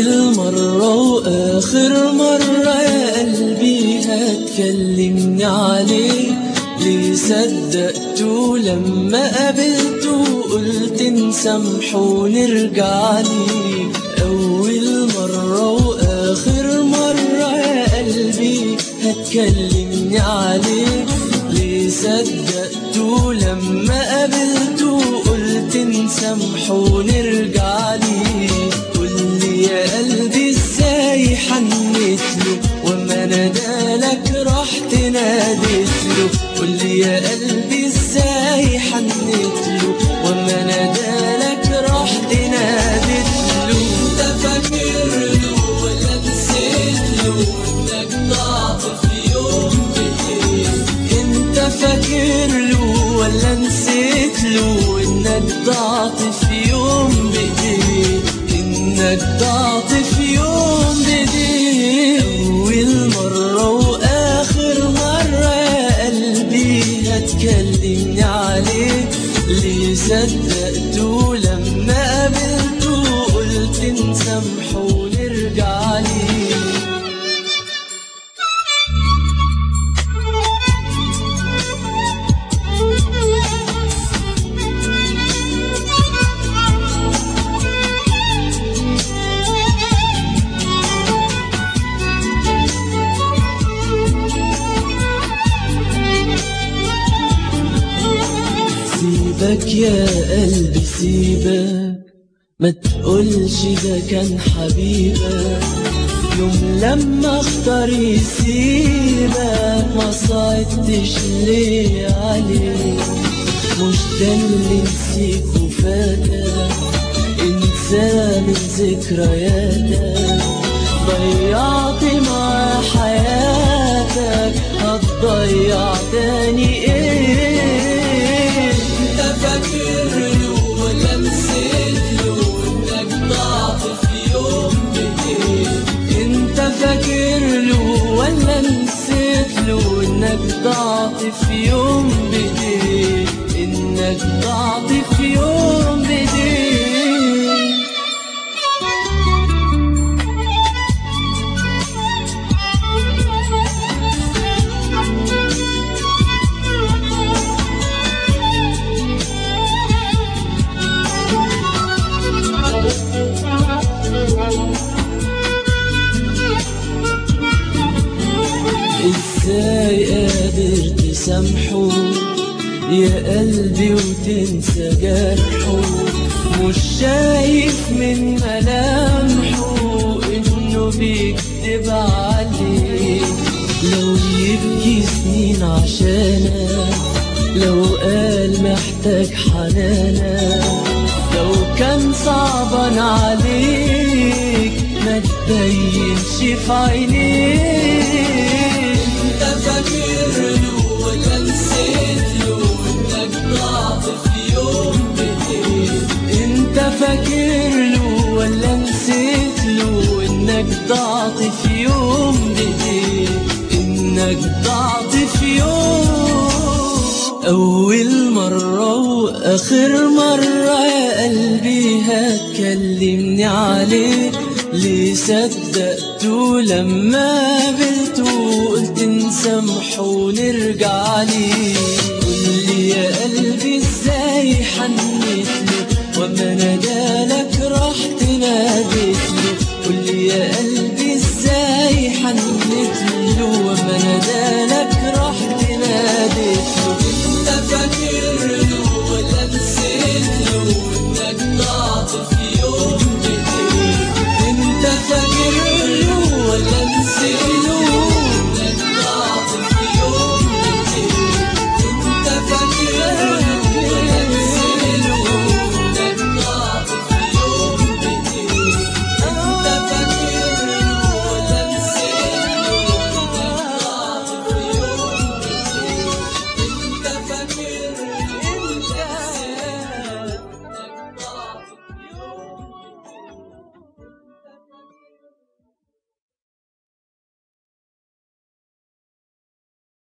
أول مرة وآخر مرة يا قلبي هتكلمني عليك ليه صدقته لما قابلته قلت نسامحه ونرجع ليك أول مرة وآخر مرة يا قلبي هتكلمني عليك ليه صدقته لما قابلته قلت نسامحه ونرجع ليك قولي يا قلبي ازاي حنيت له وما نادالك رحت ناديت له قولي يا قلبي ازاي حنيت له وما نادالك رحت ناديت له انت فاكر له ولا نسيت له انك ضعت في يوم بايديك انت فاكر له ولا نسيت له انك ضعت في يوم بايديك انك ضعت في يوم بايديك اول مرة واخر مرة يا قلبي هتكلمني عليك ليه صدقته لما قابلته قلت نسامحه ونرجع ليه سيبك يا قلبي سيبك ما تقولش ده كان حبيبك يوم لما اختار يسيبك ما صعدتش ليه عليك مش ده اللي نسيك وفاتك انسى من ذكرياتك ضيعت مع حياتك هتضيع تاني ايه انت فاكر له ولا نسيت له انك ضعت في يوم بايديك انت فاكر له ولا نسيت له انك ضعت في يوم بايديك انك ضعت في يوم بايديك ازاي قادر تسامحه يا قلبي وتنسى جرحه مش شايف من ملامحه انه بيكذب عليك لو يبكي سنين عشانك لو قال محتاج حنانك لو كان صعبا عليك ما تبينش في عينيك انت فاكر له ولا نسيت له انك ضعت في يوم بايديك انت فاكر له ولا نسيت له انك ضعت في يوم بايديك انك ضعت في يوم أول مرة وآخر مرة يا قلبي هتكلمني عليك ليه صدقته لما قابلته قلت نسامحه ونرجع ليه قولي يا قلبي ازاي حنيت له وما نادالك رحت ناديت له